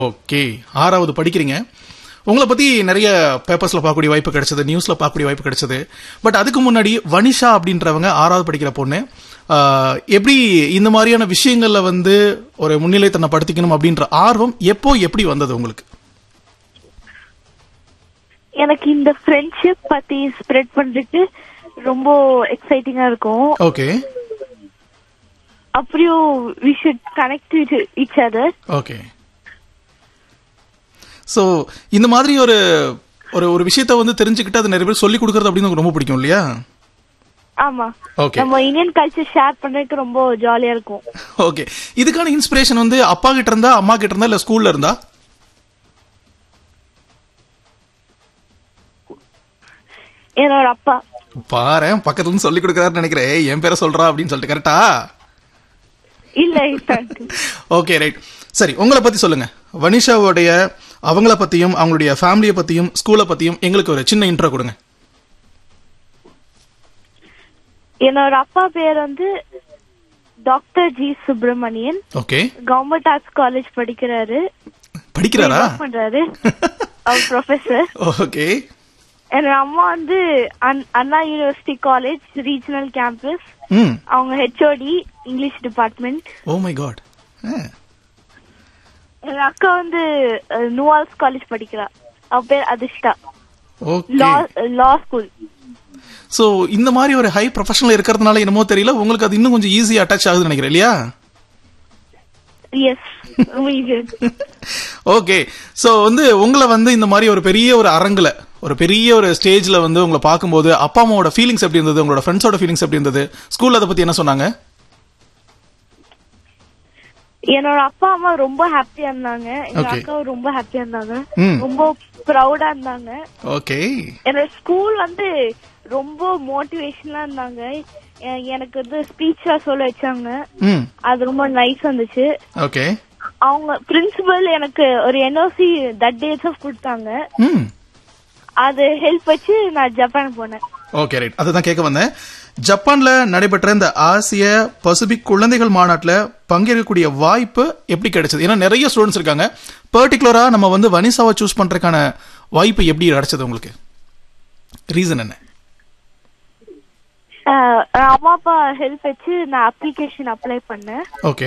Okay ஆறாவது படிக்கிறீங்க உங்களை பத்தி நிறைய பேப்பர்ஸ்ல பார்க்கக்கூடிய வாய்ப்பு கிடைச்சது நியூஸ்ல பார்க்கக்கூடிய வாய்ப்பு கிடைச்சது பட் அதுக்கு முன்னாடி வனிஷா அப்படின்றவங்க ஆறாவது படிக்கிற பொண்ணு ஆஹ், எப்படி இந்த மாதிரியான விஷயங்கள்ல வந்து ஒரு முன்னிலை தன்னை படுத்திக்கணும் அப்படின்ற ஆர்வம் எப்போ எப்படி வந்தது உங்களுக்கு எனக்கு இந்த ஃப்ரெண்ட்ஷிப் பத்தி ஸ்ப்ரெட் பண்றதுக்கு ரொம்ப எக்ஸைட்டிங்கா இருக்கும் ஓகே அப்புறம் we should connect with each other okay so இந்த மாதிரி ஒரு ஒரு ஒரு விஷயத்த வந்து தெரிஞ்சுக்கிட்டு அது நிறைய பேர் சொல்லி கொடுக்கறது அப்படின்னு உங்களுக்கு ரொம்ப பிடிக்கும் இல்லையா ஆமா Okay. நம்ம இந்தியன் கல்ச்சர் ஷேர் பண்றதுக்கு ரொம்ப ஜாலியா இருக்கும் ஓகே இதுக்கான இன்ஸ்பிரேஷன் வந்து அப்பா கிட்ட இருந்தா அம்மா கிட்ட இருந்தா இல்ல ஸ்கூல்ல இருந்தா என்னோட அப்பா பாரு பக்கத்துல இருந்து சொல்லி கொடுக்கறாருன்னு நினைக்கிறேன் ஏய், என் பேரை சொல்றா அப்படின்னு சொல்லிட்டு கரெக்டா இல்ல இல்ல ஓகே ரைட் சரி உங்களை பத்தி சொல்லுங்க வனிஷாவுடைய அவங்கள பத்தியும் அவங்களுடைய ஃபேமிலியை பத்தியும் ஸ்கூலை பத்தியும் எங்களுக்கு ஒரு சின்ன இன்ட்ரோ கொடுங்க என்னோட அப்பா பேர் வந்து doctor G Subramanian okay government arts college படிக்கிறாரு படிக்கிறாரா work பண்றாரு அவர் ப்ரொஃபசர் ஓகே என்னோட அம்மா வந்து அண்- Anna university college regional campus ம் அவங்க HOD English department oh my god எங்க அக்கா வந்து அஹ், நுவால்ஸ் காலேஜ் படிக்கிறா அவ பேர் Adhirshta okay law law school so இந்த மாதிரி ஒரு ஹை ப்ரொஃபஷனல் இருக்கிறதுனால என்னமோ தெரியல உங்களுக்கு அது இன்னும் கொஞ்சம் ஈஸியா அட்டாச் ஆகுதுன்னு நினைக்கிறேன் இல்லையா எஸ் ஓகே சோ வந்து உங்களை வந்து இந்த மாதிரி ஒரு பெரிய ஒரு அரங்குல ஒரு பெரிய ஒரு ஸ்டேஜ்ல வந்து உங்களை பார்க்கும்போது அப்பா அம்மாவோட ஃபீலிங்ஸ் எப்படி இருந்தது உங்களோட ஃப்ரெண்ட்ஸோட ஃபீலிங்ஸ் எப்படி இருந்தது ஸ்கூல்ல அதை பத்தி என்ன சொன்னாங்க என்னோட அப்பா அம்மா ரொம்ப ஹாப்பியா இருந்தாங்க எங்க Okay. அக்காவும் ரொம்ப ஹாப்பியா இருந்தாங்க ம். ரொம்ப ப்ரௌடா இருந்தாங்க ஓகே என்னோட ஸ்கூல் வந்து ரொம்ப மோட்டிவேஷனா இருந்தாங்க எ- எனக்கு வந்து ஸ்பீச்சா சொல்ல வச்சாங்க ம் அது ரொம்ப நைஸ் இருந்துச்சு ஓகே அவங்க பிரின்சிபல் எனக்கு ஒரு என்ஓசி தட் டேஸ் ஆஃப் கொடுத்தாங்க ம் அது ஹெல்ப் வச்சு நான் ஜப்பான் போனேன் ஓகே ரைட் அதுதான் கேட்க வந்தேன் ஜப்பான்ல நடைபெற்ற இந்த ஆசிய பசிபிக் குழந்தைகள் மாநாட்டுல பங்கேற்கக்கூடிய வாய்ப்பு எப்படி கிடைச்சது ஏன்னா நிறைய ஸ்டூடெண்ட்ஸ் இருக்காங்க பர்டிகுலரா நம்ம வந்து வனிசாவை சூஸ் பண்றதுக்கான வாய்ப்பு எப்படி கிடைச்சது உங்களுக்கு ரீசன் என்ன அஹ் அம்மா அப்பா ஹெல்ப் வச்சு நான் அப்ளிகேஷன் அப்ளை பண்ணேன் ஓகே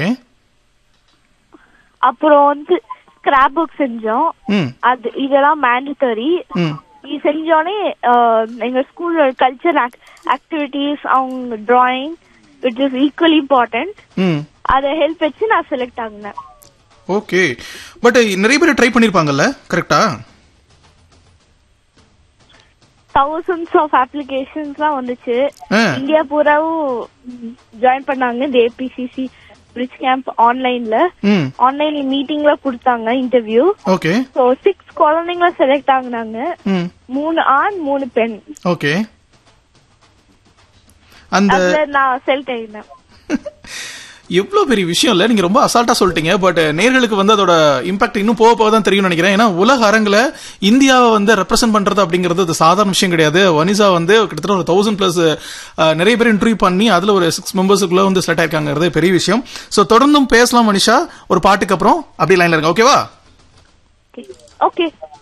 அப்புறம் வந்து ஸ்கிராப் புக் செஞ்சோம் ம் அது இதெல்லாம் மேண்டட்டரி ம் இது செஞ்சோடனே அஹ், எங்க ஸ்கூல்ல கல்ச்சர் ஆக்டிவிட்டிஸ் அவங்க drawing which is equally important ம் அதை ஹெல்ப் வச்சு நான் செலக்ட் ஆகினேன் ஓகே பட் நிறைய பேர் ட்ரை பண்ணிருப்பாங்கல்ல கரெக்டா தௌசண்ட்ஸ் ஆஃப் அப்ளிகேஷன்ஸ்லாம் வந்துச்சு ஆ. இந்தியா பூராவும் ஜாயின் பண்ணாங்க இந்த ஏபிசிசி பிரிட்ஜ் கேம்ப் ஆன்லைன்ல ம் ஆன்லைன்ல மீட்டிங்ல கொடுத்தாங்க இன்டர்வியூ ஓகே ஸோ சிக்ஸ் குழந்தைங்கள செலக்ட் ஆகுனாங்க ம் மூணு ஆண் மூணு பெண் ஓகே அந்த அதுல நான் செலக்ட் ஆகினேன் எவ்வளவு பெரிய விஷயம் இல்ல நீங்க ரொம்ப அசால்ட்டா சொல்லிட்டீங்க பட் நேர்களுக்கு வந்து அதோட இம்பாக்ட் இன்னும் போக போக தான் தெரியும் நினைக்கிறேன் ஏன்னா உலக அரங்குல இந்தியாவை வந்து ரெப்ரசென்ட் பண்றது அப்படிங்கிறது அது சாதாரண விஷயம் கிடையாது வனிசா வந்து கிட்டத்தட்ட ஒரு தௌசண்ட் பிளஸ் நிறைய பேர் இன்டர்வியூ பண்ணி அதுல ஒரு சிக்ஸ் மெம்பர்ஸுக்குள்ள வந்து செலக்ட் ஆயிருக்காங்கிறது பெரிய விஷயம் சோ தொடர்ந்தும் பேசலாம் மனிஷா ஒரு பாட்டுக்கு அப்புறம் அப்படி லைன்ல இருங்க ஓகேவா ஓகே